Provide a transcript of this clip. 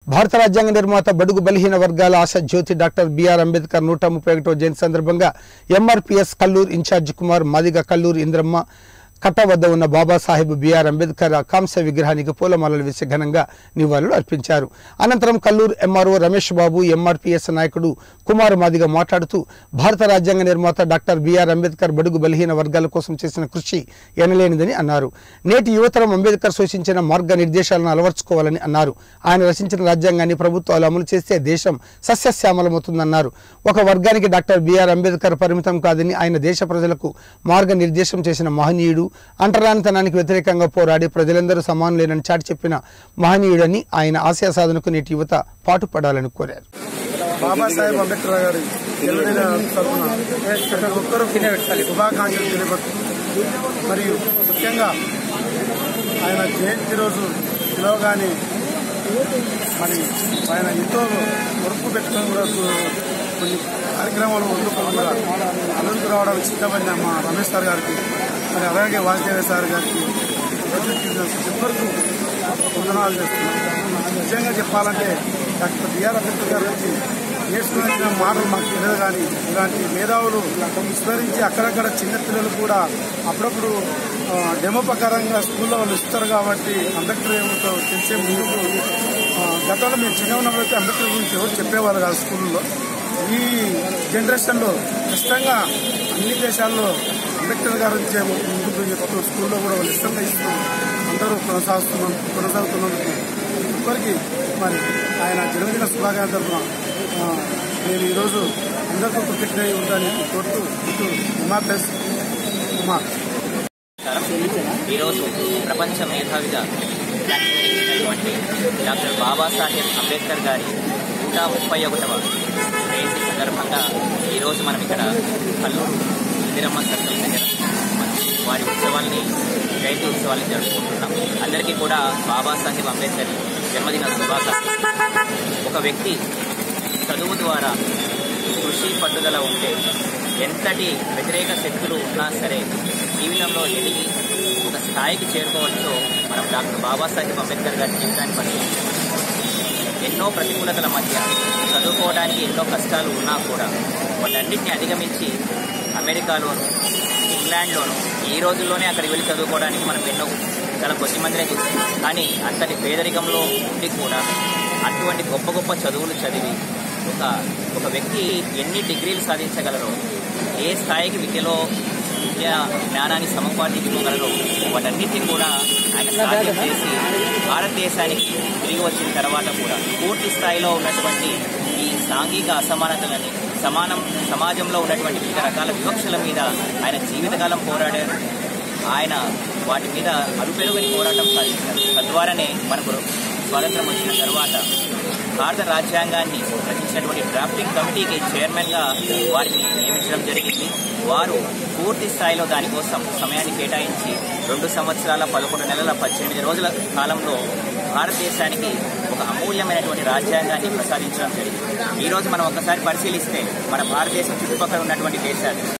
భారత రాజ్యాంగ నిర్మాత బడుగు బలహీన వర్గాల ఆశ జ్యోతి డాక్టర్ బిఆర్ అంబేద్కర్ నూట ముప్పై ఒకటో జయంతి సందర్భంగా ఎంఆర్పీఎస్ కల్లూరు ఇన్ఛార్జ్ కుమార్ మాదిగ కల్లూరు ఇంద్రమ్మ కట్ట వద్ద ఉన్న బాబాసాహెబ్ బిఆర్ అంబేద్కర్ కాంస్య విగ్రహానికి పూలమాలలు వేసి ఘనంగా నివాళులు అర్పించారు అనంతరం కల్లూరు ఎంఆర్ఓ రమేష్ బాబు ఎంఆర్పీఎస్ నాయకుడు కుమార్ మాదిగ మాట్లాడుతూ భారత రాజ్యాంగ నిర్మాత డాక్టర్ బిఆర్ అంబేద్కర్ బడుగు బలహీన వర్గాల కోసం చేసిన కృషి ఎనలేనిదని అన్నారు నేటి యువతరం అంబేద్కర్ సూచించిన మార్గ నిర్దేశాలను అలవర్చుకోవాలని అన్నారు ఆయన రచించిన రాజ్యాంగాన్ని ప్రభుత్వాలు అమలు చేస్తే దేశం సస్యశ్యామలమవుతుందన్నారు ఒక వర్గానికి డాక్టర్ బిఆర్ అంబేద్కర్ పరిమితం కాదని ఆయన దేశ ప్రజలకు మార్గనిర్దేశం చేసిన మహనీయుడు అంటరానితనానికి వ్యతిరేకంగా పోరాడి ప్రజలందరూ సమానులేనని చాటి చెప్పిన మహనీయుడని ఆయన ఆశయ సాధనకు నేటి యువత పాటుపడాలని కోరారు బాబాసాహెబ్ అంబేద్కర్ గారి జన్మదిన తరఫున ప్రతి ఒక్కరూ శుభాకాంక్షలు తెలియపడుతుంది మరియు ముఖ్యంగా ఆయన జయంతి రోజు పిలవగానే మరి ఆయన ఎంతో వరకు పెట్టుకొని కూడా కొన్ని కార్యక్రమాలు వండుకొని కూడా అనంతరం రావడానికి సిద్ధపడిన మా రమేష్ సార్ గారికి మరి అలాగే వాసుదేవ సార్ గారికి చివరకు వందనాలు చేస్తున్నాం నిజంగా చెప్పాలంటే డాక్టర్ బిఆర్ అంబేద్కర్ గారి నుంచి నేర్చుకున్న మాటలు మాకు తెలియదు కానీ ఇలాంటి మేధావులు విస్మరించి అక్కడక్కడ చిన్నపిల్లలు కూడా అప్పుడప్పుడు ఆ, డెమో ప్రకారంగా స్కూల్లో వాళ్ళు ఇస్తారు కాబట్టి అంబేద్కర్ ఏమిటో తెలిసే ముందుకు ఆ, గతంలో మేము చిన్న ఉన్నప్పుడైతే అంబేద్కర్ గురించి ఎవరు చెప్పేవారు కాదు స్కూల్లో ఈ జనరేషన్లో ఖచ్చితంగా అన్ని దేశాల్లో అంబేద్కర్ గారి నుంచి ముందుకు చెప్తూ స్కూల్లో కూడా వాళ్ళు ఇష్టంగా ఇస్తూ అందరూ కొనసాగుతున్నాం కొనసాగుతున్నందుకు ఇప్పటికీ మరి ఆయన జన్మదిన శుభాకాంక్షల తరఫున ఆ, నేను ఈరోజు అందరితో కృతజ్ఞత ఉంటానని కోరుతూ ఇటు కుమార్ ప్లస్ కుమార్ ఈరోజు ప్రపంచ మేధావిగా ఖ్యాతించినటువంటి డాక్టర్ బాబాసాహెబ్ అంబేద్కర్ గారి నూట ముప్పై ఒకటవ జయంతి సందర్భంగా ఈరోజు మనం ఇక్కడ కల్లూరు ఇందిరమ్మ సర్కిల్ దగ్గర వారి ఉత్సవాల్ని జయంతి ఉత్సవాల్ని జరుపుకుంటున్నాం అందరికీ కూడా బాబాసాహెబ్ అంబేద్కర్ జన్మదిన శుభాకాంక్షలు ఒక వ్యక్తి చదువు ద్వారా కృషి పట్టుదల ఉంటే ఎంతటి వ్యతిరేక శక్తులు ఉన్నా సరే జీవితంలో ఎదిగి ఒక స్థాయికి చేరుకోవచ్చో మనం డాక్టర్ బాబాసాహెబ్ అంబేద్కర్ గారి జీవితాన్ని పరిశీలించాం ఎన్నో ప్రతికూలతల మధ్య చదువుకోవడానికి ఎన్నో కష్టాలు ఉన్నా కూడా వాటన్నిటిని అధిగమించి అమెరికాలోను ఇంగ్లాండ్లోను ఈ రోజుల్లోనే అక్కడికి వెళ్ళి చదువుకోవడానికి మనం ఎన్నో చాలా కొద్ది మందినే చూస్తాం కానీ అంతటి పేదరికంలో ఉండి కూడా అటువంటి గొప్ప గొప్ప చదువులు చదివి ఒక ఒక వ్యక్తి ఎన్ని డిగ్రీలు సాధించగలరో ఏ స్థాయికి విద్యలో విద్య జ్ఞానాన్ని సముపార్జించుకోగలరో వాటన్నిటిని కూడా ఆయన సాధ్యం చేసి భారతదేశానికి తిరిగి వచ్చిన తర్వాత కూడా పూర్తి స్థాయిలో ఉన్నటువంటి ఈ సాంఘిక అసమానతలని సమానం సమాజంలో ఉన్నటువంటి వివిధ రకాల వివక్షల మీద ఆయన జీవితకాలం పోరాడారు ఆయన వాటి మీద అరుపెరుగని పోరాటం సాధించారు తద్వారానే మనకు స్వాతంత్రం వచ్చిన తర్వాత భారత రాజ్యాంగాన్ని రచించినటువంటి డ్రాఫ్టింగ్ కమిటీకి చైర్మన్గా వారిని నియమించడం జరిగింది వారు పూర్తి స్థాయిలో దానికోసం సమయాన్ని కేటాయించి రెండు సంవత్సరాల పదకొండు నెలల పద్దెనిమిది రోజుల కాలంలో భారతదేశానికి ఒక అమూల్యమైనటువంటి రాజ్యాంగాన్ని ప్రసాదించడం జరిగింది ఈ రోజు మనం ఒక్కసారి పరిశీలిస్తే మన భారతదేశం చుట్టుపక్కల ఉన్నటువంటి దేశాలు